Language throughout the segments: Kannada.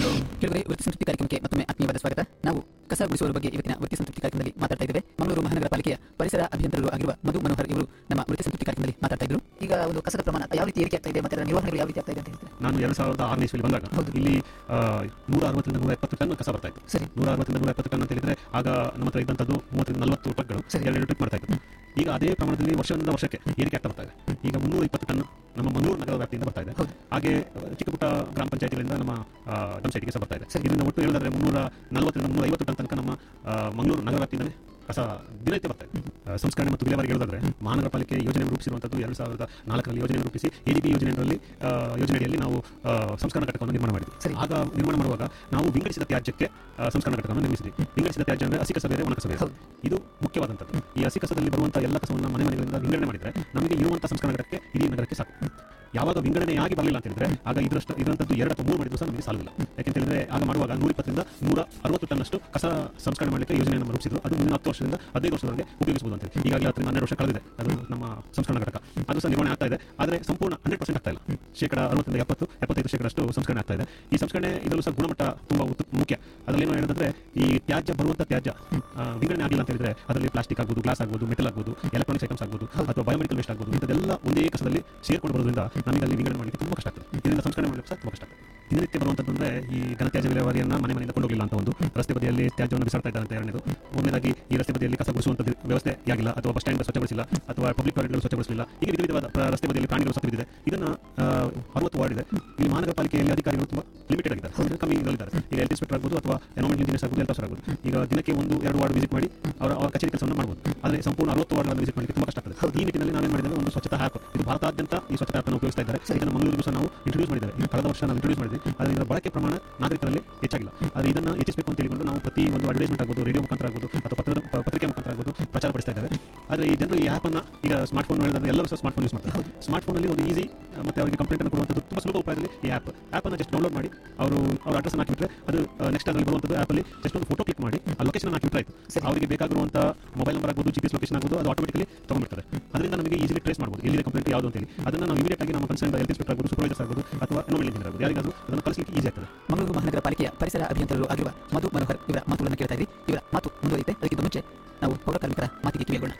ಕೆಲವರೇ ವೃತ್ತಿ ಸಂತೃಪ್ತಿ ಕಾರ್ಯಕ್ರಮಕ್ಕೆ ಮತ್ತೊಮ್ಮೆ ಆತ್ಮೀಯವಾದ ಸ್ವಾಗತ ನಾವು ಕಸ ಗುಡಿಸುವ ಬಗ್ಗೆ ಇವತ್ತಿನ ವೃತ್ತಿ ಸಂತೃಪ್ತಿ ಕಾರ್ಯಕ್ರಮದಲ್ಲಿ ಮಾತಾಡ್ತಾ ಇದ್ದೇವೆ ಮಂಗಳೂರು ಮಹಾನಗರ ಪಾಲಿಕೆಯ ಪರಿಸರ ಅಭಿಯಂತರರು ಆಗಿರುವ ಮಧು ಮನೋಹರ್ ಇವರು ನಮ್ಮ ವೃತ್ತಿ ಸಂತೃಪ್ತಿ ಕಾರ್ಯಕ್ರಮದಲ್ಲಿ ಮಾತಾಡ್ತಾ ಇದ್ರು ಈಗ ಒಂದು ಕಸದ ಪ್ರಮಾಣ ಯಾವ ರೀತಿ ಏರಿಕೆ ಆಗ್ತಾ ಇದೆ ಮತ್ತೆ ಅದರ ನಿರ್ವಹಣೆಗಳು ಯಾವ ರೀತಿ ಆಗ್ತಾ ಇದೆ ಅಂತ ಹೇಳ್ತಾರೆ ನಾನು ಎರಡು ಸಾವಿರದ ಆರನೇ ಇಸ್ವಿಲಿ ಬಂದಾಗ ಹೌದು. ಇಲ್ಲಿ ಆ, ನೂರ ಅರವತ್ತರಿಂದ ನೂರ ಎಪ್ಪತ್ತು ಟನ್ ಕಸ ಬರ್ತಾ ಇತ್ತು ಸರಿ. ನೂರ ಅರವತ್ತರಿಂದ ನೂರ ಎಪ್ಪತ್ತು ಟನ್ ಅಂತ ಹೇಳಿದ್ರೆ ಆಗ ನಮ್ಮ ಹತ್ರ ಇದ್ದಂಥದ್ದು ಮೂವತ್ತರಿಂದ ನಲವತ್ತು ಟ್ರಕ್ಗಳು ಸರಿ. ಎರಡು ಟ್ರಿಪ್ ಮಾಡ್ತಾ ಇತ್ತು ಈಗ ಅದೇ ಪ್ರಮಾಣದಲ್ಲಿ ವರ್ಷದಿಂದ ವರ್ಷಕ್ಕೆ ಏರಿಕೆ ಆಗ್ತಾ ಬರ್ತಾ ಇದೆ ಈಗ ಮುನ್ನೂರ ಇಪ್ಪತ್ತು ಟನ್ ನಮ್ಮ ಮಂಗಳೂರು ನಗರ ವ್ಯಾಪ್ತಿಯಿಂದ ಬರ್ತಾ ಇದೆ ಹೌದು. ಹಾಗೆ ಆ, ಚಿಕ್ಕ ಪುಟ್ಟ ಗ್ರಾಮ ಪಂಚಾಯತಿಗಳಿಂದ ನಮ್ಮ ಡಮ್ ಸೈಟ್ಗೆ ಸಹ ಬರ್ತಾ ಇದೆ ಸರಿ. ಇದರಿಂದ ಒಟ್ಟು ಹೇಳಿದ್ರೆ ಮುನ್ನೂರ ನಲವತ್ತರಿಂದ ಮುನ್ನೂರ ಐವತ್ತು ಟನ್ ತನಕ ನಮ್ಮ ಆ, ಮಂಗಳೂರು ನಗರ ವ್ಯಾಪ್ತಿಯಿಂದಲೇ ಕಸ ದಿನನಿತ್ಯ ಬರ್ತಾ ಇದೆ ಆ, ಸಂಸ್ಕರಣೆ ಮತ್ತು ವಿಲೇವಾರಿಗೆ ಹೇಳೋದಾದ್ರೆ ಮಹಾನಗರ ಪಾಲಿಕೆ ಯೋಜನೆ ರೂಪಿಸಿರುವಂಥದ್ದು ಎರಡು ಸಾವಿರದ ನಾಲ್ಕರಲ್ಲಿ ಯೋಜನೆ ರೂಪಿಸಿ ಎಡಿಪಿ ಯೋಜನೆಯಲ್ಲಿ ಆ, ಯೋಜನೆಯಲ್ಲಿ ನಾವು ಆ, ಸಂಸ್ಕರಣಾ ಘಟಕವನ್ನು ನಿರ್ಮಾಣ ಮಾಡಿದ್ವಿ ಸರಿ. ಆಗ ನಿರ್ಮಾಣ ಮಾಡುವಾಗ ನಾವು ವಿಂಗಡಿಸಿದ ತ್ಯಾಜ್ಯಕ್ಕೆ ಆ, ಸಂಸ್ಕರಣಾ ಘಟಕವನ್ನು ನಿರ್ಮಿಸಿದ್ವಿ ವಿಂಗಡಿಸಿದ ತ್ಯಾಜ್ಯ ಅಂದ್ರೆ ಹಸಿ ಕಸ ಬೇರೆ ಒಣ ಕಸ ಬೇರೆ ಹೌದು. ಇದು ಮುಖ್ಯವಾದಂಥದ್ದು ಈ ಹಸಿ ಕಸದಲ್ಲಿ ಬರುವಂತಹ ಎಲ್ಲ ಕಸವನ್ನು ಮನೆ ಮನೆಗಳಿಂದ ವಿಂಗಡಣೆ ಮಾಡಿದ್ರೆ ನಮಗೆ ಇರುವಂತಹ ಸಂಸ್ಕರಣಾ ಘಟಕಕ್ಕೆ ಇಡೀ ನಗರಕ್ಕೆ ಸಾಕು ಯಾವಾಗ ವಿಂಗಡಣೆಯಾಗಿ ಬರಲಿಲ್ಲ ಅಂತ ಹೇಳಿದ್ರೆ ಆಗ ಇದರಷ್ಟು ಇದರಂತದ್ದು ಎರಡು ಅಥವಾ ಮೂರು ಮಾಡಿದ್ರು ಸಹ ನಮಗೆ ಸಾಲವಿಲ್ಲ ಯಾಕೆಂತ ಹೇಳಿದ್ರೆ ಆಗ ಮಾಡುವಾಗ ನೂರ ಇಪ್ಪತ್ತರಿಂದ ನೂರ ಅರವತ್ತು ಟನ್ನಷ್ಟು ಕಸ ಸಂಸ್ಕರಣೆ ಮಾಡಲಿಕ್ಕೆ ಯೋಜನೆಯನ್ನು ನಾವು ರೂಪಿಸಿದ್ರು ಅದು ಮುಂದಿನ ಹತ್ತು ವರ್ಷದಿಂದ ಹದಿನೈದು ವರ್ಷದವರೆಗೆ ಉಪಯೋಗಿಸಬಹುದು ಅಂತ ಹೇಳಿ ಈಗಾಗಲೇ ಹತ್ತರಿಂದ ಹನ್ನೆರಡು ವರ್ಷ ಕಳೆದಿದೆ ಅದು ನಮ್ಮ ಸಂಸ್ಕರಣಾ ಘಟಕ ಅದು ಸಹ ನಿರ್ವಹಣೆ ಆಗ್ತಾ ಇದೆ ಆದರೆ ಸಂಪೂರ್ಣ ಹಂಡ್ರೆಡ್ ಪರ್ಸೆಂಟ್ ಆಗ್ತಾ ಇಲ್ಲ ಶೇಕಡ ಅರವತ್ತರಿಂದ ಎಪ್ಪತ್ತು ಎಪ್ಪತ್ತೈದು ಶೇಕಡಷ್ಟು ಸಂಸ್ಕರಣೆ ಆಗ್ತಾ ಇದೆ ಈ ಸಂಸ್ಕರಣೆ ಇದರಲ್ಲೂ ಸಹ ಗುಣಮಟ್ಟ ತುಂಬಾ ಉತ್ತ- ಮುಖ್ಯ ಅದರಲ್ಲಿ ಏನು ಹೇಳೋದಂದ್ರೆ ಈ ತ್ಯಾಜ್ಯ ಬರುವಂತ ತ್ಯಾಜ್ಯ ಆ, ವಿಂಗಡಣೆ ಆಗಿಲ್ಲ ಅಂತ ಹೇಳಿದ್ರೆ ಅದರಲ್ಲಿ ಪ್ಲಾಸ್ಟಿಕ್ ಆಗ್ಬೋದು ಗ್ಲಾಸ್ ಆಗ್ಬೋದು ಮೆಟಲ್ ಆಗ್ಬೋದು ಎಲೆಕ್ಟ್ರಾನಿಕ್ಸ್ ಐಟಮ್ಸ್ ಆಗ್ಬೋದು ಅಥವಾ ಬಯೋಮೆಡಿಕಲ್ ವೇಸ್ಟ್ ಆಗ್ಬೋದು ಇಂಥದ್ದೆಲ್ಲ ಒಂದೇ ಕಸದಲ್ಲಿ ಸೇರ್ಕೊಂಡು ಬರೋದ್ರಿಂದ ನಮಗೆ ಅಲ್ಲಿ ವಿಂಗಡಣೆ ಮಾಡಲಿಕ್ಕೆ ತುಂಬಾ ಕಷ್ಟ ಆಗ್ತದೆ ಇದರಿಂದ ಸಂಸ್ಕರಣೆ ಮಾಡಲಿಕ್ಕೆ ಸಹ ತುಂಬಾ ಕಷ್ಟ ಆಗ್ತದೆ ದಿನನಿತ್ಯ ಬರುವಂತದ್ದು ಅಂದ್ರೆ ಈ ಘನತ್ಯಾಜ್ಯ ವಿಲೇವಾರಿಯನ್ನ ಮನೆ ಮನೆಯಿಂದ ಕೊಂಡೋಗಿಲ್ಲ ಅಂತ ಒಂದು ರಸ್ತೆ ಬದಿಯಲ್ಲಿ ತ್ಯಾಜ್ಯವನ್ನು ಬಿಸಾಡ್ತಾ ಇದ್ದಾರೆ ಅಂತ ಎರಡನೇದು ಮೂರನೇದಾಗಿ ಈ ರಸ್ತೆ ಬದಿಯಲ್ಲಿ ಕಸ ಗುಡಿಸುವಂತ ವ್ಯವಸ್ಥೆ ಆಗಿಲ್ಲ ಅಥವಾ ಬಸ್ ಸ್ಟ್ಯಾಂಡ್ ಸ್ವಚ್ಛಗೊಳಿಸಿಲ್ಲ ಅಥವಾ ಪಬ್ಲಿಕ್ ಟಾಯ್ಲೆಟ್ಗಳು ಸ್ವಚ್ಛಗೊಳಿಸಿಲ್ಲ ಹೀಗೆ ವಿಧ ವಿಧವಾದ ಪ್ರ- ರಸ್ತೆ ಬದಿಯಲ್ಲಿ ಪ್ರಾಣಿಗಳು ಸತ್ತು ಬಿದ್ದಿದೆ ಇದನ್ನ ಆ, ಅರವತ್ತು ವಾರ್ಡ್ ಇದೆ ಈ ಮಹಾನಗರ ಪಾಲಿಕೆಯಲ್ಲಿ ಅಧಿಕಾರಿಗಳು ತುಂಬಾ ಲಿಮಿಟೆಡ್ ಆಗಿದ್ದಾರೆ ಅಂದ್ರೆ ಕಮ್ಮಿ ಇದರಲ್ಲಿದ್ದಾರೆ ಈಗ ಹೆಲ್ತ್ ಇನ್ಸ್ಪೆಕ್ಟರ್ ಆಗ್ಬೋದು ಅಥವಾ ಎನ್ವೈರನ್ಮೆಂಟ್ ಇಂಜಿನಿಯರ್ಸ್ ಆಗ್ಬೋದು ಹೆಲ್ತ್ ಆಗ್ಬೋದು ಈಗ ದಿನಕ್ಕೆ ಒಂದು ಎರಡು ವಾರ್ಡ್ ವಿಸಿಟ್ ಮಾಡಿ ಅವರ ಅವರ ಕಚೇರಿ ಕೆಲಸವನ್ನು ಮಾಡಬಹುದು ಆದರೆ ಸಂಪೂರ್ಣ ಅರವತ್ತು ವಾರ್ಡ್ಗಳನ್ನು ವಿಸಿಟ್ ಮಾಡಲಿಕ್ಕೆ ತುಂಬಾ ಕಷ್ಟ ಆಗ್ತದೆ ಈ ನಿಟ್ಟಿನಲ್ಲಿ ನಾವೇನು ಮಾಡಿದ್ದೇವೆ ಒಂದು ಸ್ವಚ್ಛತಾ ಆ್ಯಪ್ ಇದು ಭಾರತಾದ್ಯಂತ ಈ ಸ್ವಚ್ಛತಾ ಆ್ಯಪ್ ಉಪಯೋಗಿಸ್ತಾ ಇದ್ದಾರೆ ಇದನ್ನು ಮಂಗಳೂರಿಗೂ ಸಹ ನಾವು ಇಂಟ್ರೊಡ್ಯೂಸ್ ಮಾಡಿದ್ದೇವೆ ಇದು ಕಳೆದ ವರ್ಷ ನಾವು ಇಂಟ್ರೊಡ್ಯೂಸ್ ಮಾಡಿದ್ವಿ ಆದರೆ ಇದರ ಬಳಕೆ ಪ್ರಮಾಣ ನಾಗರಿಕರಲ್ಲಿ ಹೆಚ್ಚಾಗಿಲ್ಲ ಆದರೆ ಇದನ್ನು ಹೆಚ್ಚಿಸಬೇಕು ಅಂತ ಹೇಳಿಕೊಂಡು ನಾವು ಪ್ರತಿ ಒಂದು ಅಡ್ವರ್ಟೈಸ್ಮೆಂಟ್ ಆಗ್ಬೋದು ರೇಡಿಯೋ ಮುಖಾಂತರ ಆಗ್ಬೋದು ಅಥವಾ ಪತ್ರದ ಪ- ಪತ್ರಿಕೆ ಮುಖಾಂತರ ಆಗ್ಬೋದು ಪ್ರಚಾರ ಪಡಿಸ್ತಾ ಇದ್ದಾರೆ ಆದರೆ ಈ ಜನರು ಈ ಆ್ಯಪ್ ಅನ್ನ ಈಗ ಸ್ಮಾರ್ಟ್ ಫೋನ್ ಹೇಳಿದ್ರೆ ಎಲ್ಲರೂ ಸಹ ಸ್ಮಾರ್ಟ್ ಫೋನ್ ಯೂಸ್ ಮಾಡ್ತಾರೆ ಸ್ಮಾರ್ಟ್ ಫೋನಲ್ಲಿ ಒಂದು ಈಸಿ ಮತ್ತೆ ಅವರಿಗೆ ಕಂಪ್ಲೇಂಟ್ ಅನ್ನು ಕೊಡುವಂಥದ್ದು ತುಂಬಾ ಸುಲಭ ಉಪಾಯದಲ್ಲಿ ಈ ಆ್ಯಪ್ ಆ್ಯಪ್ ಅನ್ನು ಜಸ್ಟ್ ಡೌನ್ಲೋಡ್ ಮಾಡಿ ಅವರು ಅವ್ರ ಅಡ್ರೆಸ್ ಹಾಕಿಬಿಟ್ರೆ ಅದು ನೆಕ್ಸ್ಟ್ ಅದರಲ್ಲಿ ಬರುವಂಥದ್ದು ಆ್ಯಪಲ್ಲಿ ಜಸ್ಟ್ ಒಂದು ಫೋಟೋ ಕ್ಲಿಕ್ ಮಾಡಿ ಆ ಲೊಕೇಶನ್ ಹಾಕಿಬಿಟ್ರೆ ಆಯ್ತು ಸರಿ. ಅವರಿಗೆ ಬೇಕಾಗಿರುವಂಥ ಮೊಬೈಲ್ ನಂಬರ್ ಆಗ್ಬೋದು ಜಿ ಪಿ ಎಸ್ ಲೊಕೇಶನ್ ಆಗ್ಬೋದು ಅದು ಆಟೋಮೆಟಿಕಲಿ ತಗೊಂಡ್ಬಿಡ್ತದೆ ಅದರಿಂದ ನಮಗೆ ಈಸಿಲಿ ಟ್ರೇಸ್ ಮಾಡ್ಬೋದು ಎಲ್ಲಿದೆ ಕಂಪ್ಲೇಂಟ್ ಯಾವುದು ಅಂತ ಹೇಳಿ ಅದನ್ನು ನಾವು ಇಮಿಡಿಯೇಟ್ ಆಗಿ ನಮ್ಮ ಕನ್ಸರ್ನ್ ಹೆಲ್ತ್ ಇನ್ಸ್ಪೆಕ್ಟರ್ ಆಗ್ಬೋದು ಸೂಪರ್ವೈಸರ್ಸ್ ಆಗ್ಬೋದು ಅಥವಾ ಎನ್ವೈರನ್ಮೆಂಟ್ ಇಂಜಿನಿಯರ್ ಆಗ್ಬೋದು ಯಾರಿಗಾದ್ರೂ ಅದನ್ನು ಕಲಿಸಲಿಕ್ಕೆ ಈಸಿ ಆಗ್ತದೆ ಮಂಗಳೂರು ಮಹಾನಗರ ಪಾಲಿಕೆಯ ಪರಿಸರ ಅಭಿಯಂತರರು ಆಗಿರುವ ಮಧು ಮನೋಹರ್ ಇವರ ಮಾತುಗಳನ್ನು ಕೇಳ್ತಾ ಇದ್ರಿ ಇವರ ಮಾತು ಮುಂದುವರಿಯುತ್ತೆ ಅದಕ್ಕಿಂತ ಮುಂಚೆ ನಾವು ಪೌರ ಕಾರ್ಮಿಕರ ಮಾತಿಗೆ ಕಿವಿಯೋಣ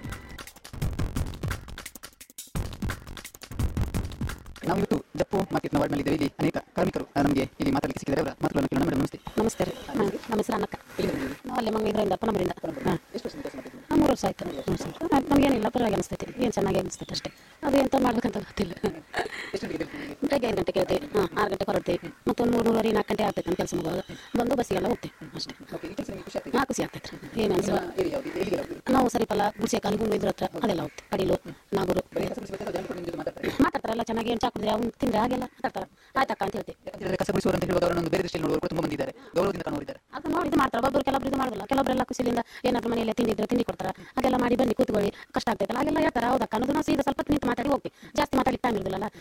ನಾವು ಇವತ್ತು ಜಪ್ಪು ಮಾರ್ಕೆಟ್ನ ವಾರ್ಡ್ನಲ್ಲಿ ಇದ್ದೇವೆ ಇಲ್ಲಿ ಅನೇಕ ಕಾರ್ಮಿಕರು ಆ, ನಮಗೆ ಇಲ್ಲಿ ಮಾತಾಡಲಿಕ್ಕೆ ಸಿಕ್ಕಿದ್ದಾರೆ ಅವರ ಮಾತುಗಳನ್ನು ಕೇಳೋಣ ಮೇಡಮ್ ನಮಸ್ತೆ ನಮಸ್ತೆ ರೀ ಹಾಂ ನಮ್ಮ ಹೆಸರು ಅನ್ನಕ್ಕ ನಾವು ಅಲ್ಲೇ ಮಂಗ ಇದರಿಂದ ಪನಮರಿಂದ ಹಾಂ ಎಷ್ಟು ವರ್ಷದಿಂದ ಕೆಲಸ ಮಾಡ್ತಿದ್ದೀರಿ? ಮೂರು ವರ್ಷ ಆಯ್ತು ಮೂರು ವರ್ಷ ಆಯ್ತು ಆಯ್ತು ನಮಗೇನಿಲ್ಲ ಪರವಾಗಿ ಅನಿಸ್ತೈತಿ ಏನು ಚೆನ್ನಾಗಿ ಅನಿಸ್ತೈತೆ ಅಷ್ಟೇ ಅದು ಎಂತ ಮಾಡ್ಬೇಕಂತ ಗೊತ್ತಿಲ್ಲ ಎಷ್ಟು ಗಂಟೆಗೆ ಇದ್ದೀರಿ ನೀವು? ಬೆಳಗ್ಗೆ ಐದು ಗಂಟೆಗೆ ಹೇಳ್ತೀವಿ ಹಾಂ ಆರು ಗಂಟೆ ಹೊರಡ್ತೀವಿ ಮತ್ತೊಂದು ಮೂರು ಮೂರುವರೆ ನಾಲ್ಕು ಗಂಟೆ ಆಗ್ತೈತೆ ನಮ್ಮ ಕೆಲಸ ಮುಗಿದಾಗ ಬಂದು ಬಸ್ಸಿಗೆಲ್ಲ ಹೋಗ್ತೀವಿ ಅಷ್ಟೇ ಓಕೆ, ಈ ಕೆಲಸ ನಿಮಗೆ ಖುಷಿ ಆಗ್ತಿದೆ ಹಾಂ ಖುಷಿ ಆಗ್ತೈತೆ ರೀ ಏನು ಅನಿಸುವ ನಿಮ್ಮ ಏರಿಯಾ ಯಾವುದು? ಎಲ್ಲಿಗೆ ಹೋಗ್ತೀರಿ? ನಾವು ಸರಿಪಲ್ಲ ಗುಡಿಸೆ ಕಾಲು ಗುಂಡು ಇದ್ರ ಹತ್ರ ಅದೆಲ್ಲ ಹೋಗ್ತೀವಿ ಕಡೀಲು ನಾಗೂರು ಬರೀ ಕಸ ಗುಡಿಸ್ಬೇಕಾದ್ರೆ ಜನರು ನಿಮ್ಮ ಜೊತೆ ಮಾತಾಡ್ತಾರೆ ಮಾತಾಡ್ತಾರಲ್ಲ ಚೆನ್ನಾಗಿ ಏನು ಚಾಕುದ್ರೆ ಅವ್ನು ತಿಂದ್ರೆ ಹಾಗೆಲ್ಲ ಮಾತಾಡ್ತಾರೆ ಆಯ್ತಕ್ಕ ಅಂತ ಹೇಳ್ತೀವಿ ಯಾಕಂದ್ರೆ ಕಸ ಗುಡಿಸುವರು ಅಂತ ಹೇಳುವಾಗ ಅವರನ್ನು ಬೇರೆ ದೃಷ್ಟಿಯಲ್ಲಿ ನೋಡುವವರು ತುಂಬಾ ಮಂದಿ ಇದ್ದಾರೆ ಗೌರವದಿಂದ ಕಾಣುವರಿದ್ದಾರೆ ಅದು ನೋಡಿ ಇದು ಮಾಡ್ತಾರೆ ಒಬ್ಬರು ಕೆಲವೊಬ್ರು ಇದು ಮಾಡೋದಿಲ್ಲ ಕೆಲವೊಬ್ಬರೆಲ್ಲ ಖುಷಿಯಿಂದ ಏನಾದ್ರು ಮನೆಯಲ್ಲೇ ತಿಂದಿದ್ರೆ ತಿಂಡಿ ಕೊಡ್ತಾರೆ ಹಾಗೆಲ್ಲ ಮಾಡಿ ಬನ್ನಿ ಕೂತ್ಕೊಳ್ಳಿ ಕಷ್ಟ ಆಗ್ತೈತಲ್ಲ ಹಾಗೆಲ್ಲ ಹೇಳ್ತಾರೆ ಹೌದಕ್ಕ ಅನ್ನೋದು ನಾವು ಸೀದಾ ಸ್ವಲ್ಪ ನಿಂತು ಮಾತಾಡಿ ಹೋಗ್ತೀವಿ ಜಾಸ್ತಿ ಮಾತಾಡಿ ಟೈಮ್ ಇರೋದಿಲ್ಲ